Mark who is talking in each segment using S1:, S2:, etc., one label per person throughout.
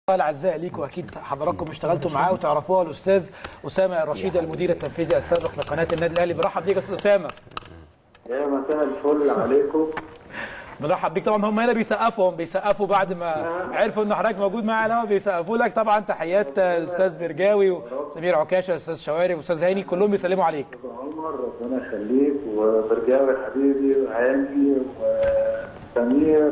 S1: الاعزاء ليكم واكيد حضراتكم اشتغلتوا معاه وتعرفوها الاستاذ اسامه الرشيد المدير التنفيذي السابق لقناه النادي الاهلي برحب بيك يا استاذ اسامه
S2: يا مساء الفل عليكم
S1: بنرحب بيك طبعا هم هنا بيسقفوا هم بيسقفوا بعد ما عرفوا ان حضرتك موجود معانا بيسقفوا لك طبعا تحيات الاستاذ برجاوي وسمير عكاشه استاذ شواري واستاذ هاني كلهم بيسلموا عليك
S2: ابو عمر ربنا يخليك وبرجاوي حبيبي وهاني وسمير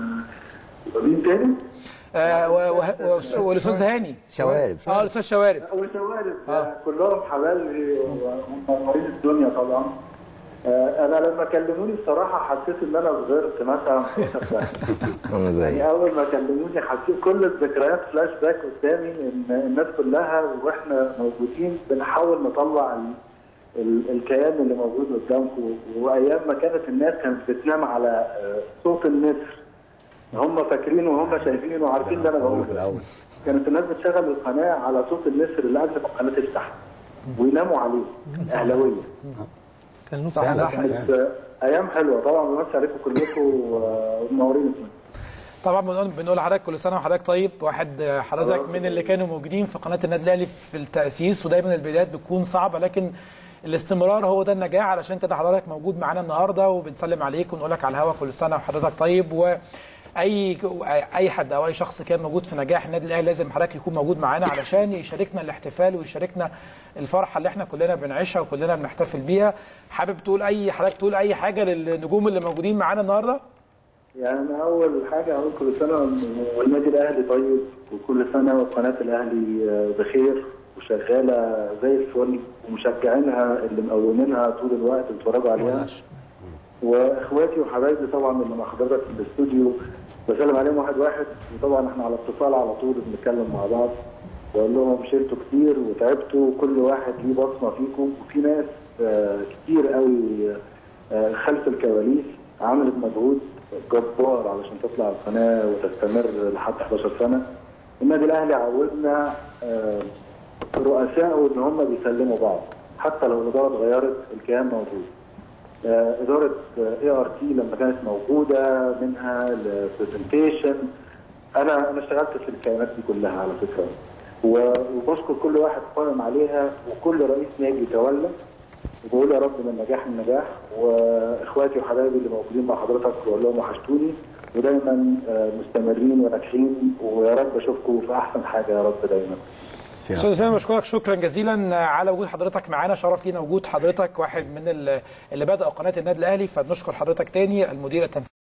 S2: و- ومين تاني؟
S1: آه، و- و- و- والاستاذ هاني
S3: شوارب
S1: اه الاستاذ شوارب
S2: وشوارب
S1: آه.
S2: كلهم حبايبي ومنورين الدنيا طبعا آه، انا لما كلموني الصراحه حسيت ان انا صغرت مثلا 15 سنه
S3: انا زي
S2: يعني اول ما كلموني حسيت كل الذكريات فلاش باك قدامي ان الناس كلها واحنا موجودين بنحاول نطلع ال... ال... الكيان اللي موجود قدامكم وايام ما كانت الناس كانت بتنام على آه، صوت النسر هم فاكرين وهم شايفين وعارفين اللي انا بقوله
S3: في الاول
S2: كانت الناس بتشغل القناه على صوت النسر اللي قبل ما القناه تفتح ويناموا عليه اهلاويه
S1: كان
S3: صح صح
S2: كانت آه، ايام حلوه طبعا بمسي عليكم كلكم آه، ومنورين الدنيا
S1: طبعا بنقول بنقول لحضرتك كل سنه وحضرتك طيب واحد حضرتك من اللي كانوا موجودين في قناه النادي الاهلي في التاسيس ودايما البدايات بتكون صعبه لكن الاستمرار هو ده النجاح علشان كده حضرتك موجود معانا النهارده وبنسلم عليك ونقول لك على الهوا كل سنه وحضرتك طيب واي اي حد او اي شخص كان موجود في نجاح النادي الاهلي لازم حضرتك يكون موجود معانا علشان يشاركنا الاحتفال ويشاركنا الفرحه اللي احنا كلنا بنعيشها وكلنا بنحتفل بيها حابب تقول اي حضرتك تقول اي حاجه للنجوم اللي موجودين معانا النهارده
S2: يعني أنا أول حاجة أقول كل سنة والنادي الأهلي طيب وكل سنة وقناة الأهلي آه، بخير وشغالة زي الفل ومشجعينها اللي مقومينها طول الوقت بيتفرجوا عليها وإخواتي وحبايبي طبعا اللي مع حضرتك في الاستوديو بسلم عليهم واحد واحد وطبعا احنا على اتصال على طول بنتكلم مع بعض بقول لهم شلتوا كتير وتعبتوا وكل واحد ليه بصمة فيكم وفي ناس آه، كتير قوي آه، خلف الكواليس عملت مجهود جبار علشان تطلع القناه وتستمر لحد 11 سنه. النادي الاهلي عودنا آه، رؤسائه ان هم بيسلموا بعض حتى لو الاداره اتغيرت الكيان موجود. آه، اداره اي ار تي لما كانت موجوده منها البرزنتيشن انا انا اشتغلت في الكيانات دي كلها على فكره و- وبشكر كل واحد قائم عليها وكل رئيس نادي تولى وبقول يا رب من نجاح لنجاح واخواتي وحبايبي اللي موجودين مع حضرتك بقول لهم وحشتوني ودايما آه، مستمرين وناجحين ويا رب اشوفكم في احسن حاجه يا رب دايما
S1: استاذ اسامه بشكرك شكرا جزيلا على وجود حضرتك معانا شرف لينا وجود حضرتك واحد من ال- اللي بدا قناه النادي الاهلي فبنشكر حضرتك تاني المدير التنفيذي